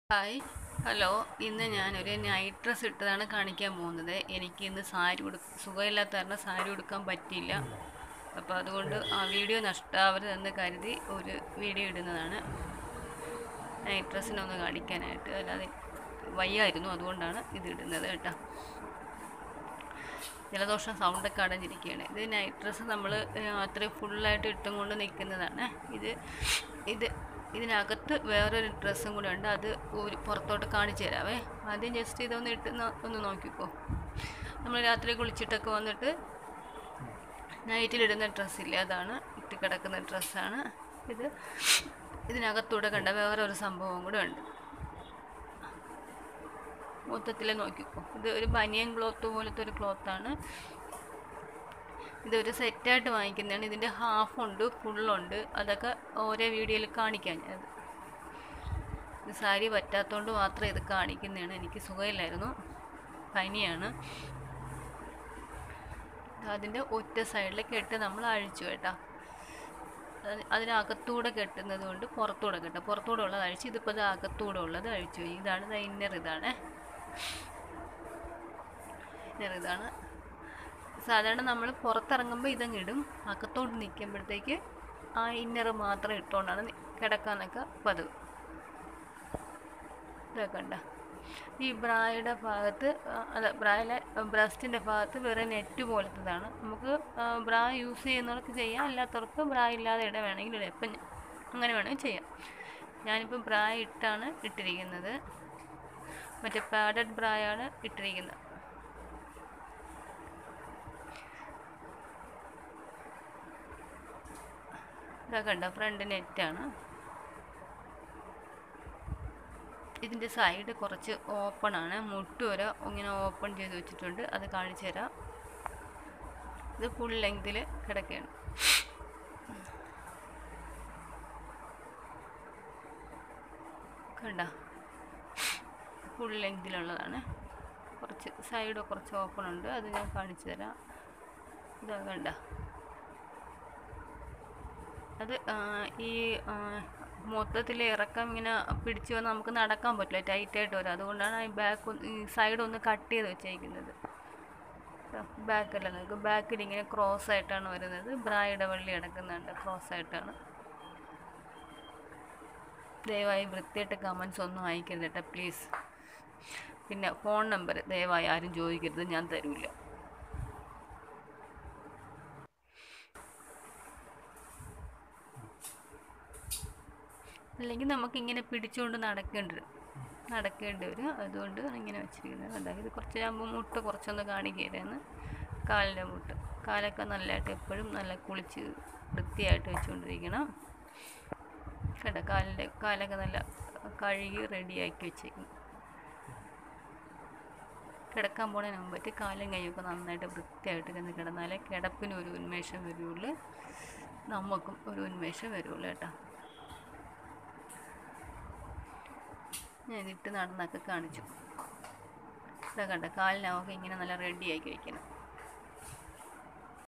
hi hello ഇന്ന് ഞാനൊരു night dress ഇട്ടതാണ് കാണിക്കാൻ പോകുന്നത് എനിക്ക് ഇന്ന് സാരി ഉടു സുഖമില്ലാത്ത കാരണം സാരി ഉടുക്കാൻ പറ്റിയില്ല അപ്പോൾ അതുകൊണ്ട് ആ വീഡിയോ നഷ്ടാവരുതെന്ന് കരുതി ഒരു വീഡിയോ ഇടുന്നതാണ് നൈറ്റ് ഡ്രസ്സിനൊന്ന് കാണിക്കാനായിട്ട് അല്ലാതെ വയ്യായിരുന്നു അതുകൊണ്ടാണ് ഇത് ഇടുന്നത് കേട്ടോ ജലദോഷം സൗണ്ടൊക്കെ അടഞ്ഞിരിക്കുകയാണ് ഇത് നൈറ്റ് ഡ്രസ്സ് നമ്മൾ അത്രയും ഫുള്ളായിട്ട് ഇട്ടും കൊണ്ട് നിൽക്കുന്നതാണ് ഇത് ഇത് ഇതിനകത്ത് വേറൊരു ഡ്രസ്സും കൂടെ ഉണ്ട് അത് ഒരു പുറത്തോട്ട് കാണിച്ചു തരാവേ ആദ്യം ജസ്റ്റ് ഇതൊന്ന് ഇട്ട് നോ- ഒന്ന് നോക്കിക്കോ നമ്മൾ രാത്രി കുളിച്ചിട്ടൊക്കെ വന്നിട്ട് നൈറ്റിലിടുന്ന ഡ്രസ്സില്ലേ അതാണ് ഇട്ട് കിടക്കുന്ന ഡ്രസ്സാണ് ഇത് ഇതിനകത്തൂടെ കണ്ട വേറെ ഒരു സംഭവം കൂടെ ഉണ്ട് മൊത്തത്തിൽ നോക്കിക്കോ ഇത് ഒരു ബനിയൻ ക്ലോത്ത് പോലത്തെ ഒരു ക്ലോത്താണ് ഇതൊരു സെറ്റായിട്ട് വാങ്ങിക്കുന്നതാണ് ഇതിൻ്റെ ഹാഫ് ഉണ്ട് ഫുള്ളുണ്ട് അതൊക്കെ ഓരോ വീഡിയോയിൽ കാണിക്കാൻ ഞാൻ ഇത് സാരി പറ്റാത്തതുകൊണ്ട് മാത്രം ഇത് കാണിക്കുന്നതാണ് എനിക്ക് സുഖമില്ലായിരുന്നു പനിയാണ് അതിൻ്റെ ഒറ്റ സൈഡിൽ കെട്ട് നമ്മൾ അഴിച്ചു കേട്ടോ അത് അതിനകത്തൂടെ കെട്ടുന്നത് കൊണ്ട് പുറത്തൂടെ കെട്ടും പുറത്തൂടെ ഉള്ളത് അഴിച്ച് ഇതിപ്പോൾ ഇത് അകത്തൂടെ ഉള്ളത് അഴിച്ചു ഇതാണ് ഇന്നർ ഇതാണ് ഇന്നർ ഇതാണ് സാധാരണ നമ്മൾ പുറത്തിറങ്ങുമ്പോൾ ഇതങ്ങ് ഇടും അകത്തോട്ട് നിൽക്കുമ്പോഴത്തേക്ക് ആ ഇന്നർ മാത്രം ഇട്ടുകൊണ്ടാണ് നി- കിടക്കാനൊക്കെ പതിവ് ഇതൊക്കെ ഉണ്ടോ ഈ ബ്രായുടെ ഭാഗത്ത് ആ, അല്ല ബ്രായിലെ ബ്രസ്റ്റിൻ്റെ ഭാഗത്ത് വേറെ നെറ്റ് പോലത്തതാണ് നമുക്ക് ആ, ബ്രാ യൂസ് ചെയ്യുന്നവർക്ക് ചെയ്യാം അല്ലാത്തവർക്ക് ബ്രാ ഇല്ലാതെ ഇട വേണമെങ്കിൽ ഇടാം ഇപ്പം ഞ- അങ്ങനെ വേണമെങ്കിൽ ചെയ്യാം ഞാനിപ്പോൾ ബ്രാ ഇട്ടാണ് ഇട്ടിരിക്കുന്നത് മറ്റേ പാഡഡ് ബ്രായാണ് ഇട്ടിരിക്കുന്നത് ഇതൊക്കെ ഉണ്ടോ ഫ്രണ്ട് നെറ്റാണ് ഇതിൻ്റെ സൈഡ് കുറച്ച് ഓപ്പൺ ആണ് മുട്ട് വരെ ഇങ്ങനെ ഓപ്പൺ ചെയ്ത് വെച്ചിട്ടുണ്ട് അത് കാണിച്ചു തരാം ഇത് ഫുൾ ലെങ്തിൽ കിടക്കുകയാണ് കണ്ട ഫുൾ ലെങ്തിലുള്ളതാണ് കുറച്ച് സൈഡ് കുറച്ച് ഓപ്പൺ ഉണ്ട് അത് ഞാൻ കാണിച്ചു തരാം ഇതാ കണ്ട അത് ആ, ഈ മൊത്തത്തിൽ ഇറക്കം ഇങ്ങനെ പിടിച്ച് വന്ന് നമുക്ക് നടക്കാൻ പറ്റില്ല ടൈറ്റായിട്ട് വരും അതുകൊണ്ടാണ് ഈ ബാക്ക് ഈ സൈഡ് ഒന്ന് കട്ട് ചെയ്ത് വെച്ചേക്കുന്നത് ബാക്കല്ല നമുക്ക് ബാക്കിൽ ഇങ്ങനെ ക്രോസ് ആയിട്ടാണ് വരുന്നത് ബ്രായുടെ വള്ളി കിടക്കുന്നുണ്ട് ക്രോസ് ആയിട്ടാണ് ദയവായി വൃത്തിയായിട്ട് കമൻസ് ഒന്നും അയക്കരുത് കേട്ടോ പ്ലീസ് പിന്നെ ഫോൺ നമ്പർ ദയവായി ആരും ചോദിക്കരുത് ഞാൻ തരൂല അല്ലെങ്കിൽ നമുക്ക് ഇങ്ങനെ പിടിച്ചുകൊണ്ട് നടക്കേണ്ടി വരും നടക്കേണ്ടി വരും അതുകൊണ്ട് ഇങ്ങനെ വെച്ചിരിക്കുന്നത് കണ്ടോ ഇത് കുറച്ച് ആകുമ്പോൾ മുട്ട് കുറച്ചൊന്ന് കാണിക്കുകയായിരുന്നു കാലിൻ്റെ മുട്ട് കാലൊക്കെ നല്ലതായിട്ട് എപ്പോഴും നല്ല കുളിച്ച് വൃത്തിയായിട്ട് വെച്ചുകൊണ്ടിരിക്കണം കണ്ടോ കാലിൻ്റെ കാലൊക്കെ നല്ല കഴുകി റെഡിയാക്കി വെച്ചേക്കും കിടക്കാൻ പോണതിന് മുമ്പറ്റ് കാലും കൈയൊക്കെ നന്നായിട്ട് വൃത്തിയായിട്ട് കിടന്ന് കിടന്നാലേ കിടപ്പിന് ഒരു ഉന്മേഷം വരുള്ളൂ നമുക്കും ഒരു ഉന്മേഷം വരുള്ളൂ കേട്ടോ ഞാൻ ഇട്ട് നടന്നൊക്കെ കാണിച്ചു ഇതാ കണ്ട കാലിനൊക്കെ ഇങ്ങനെ നല്ല റെഡിയാക്കി വെക്കണം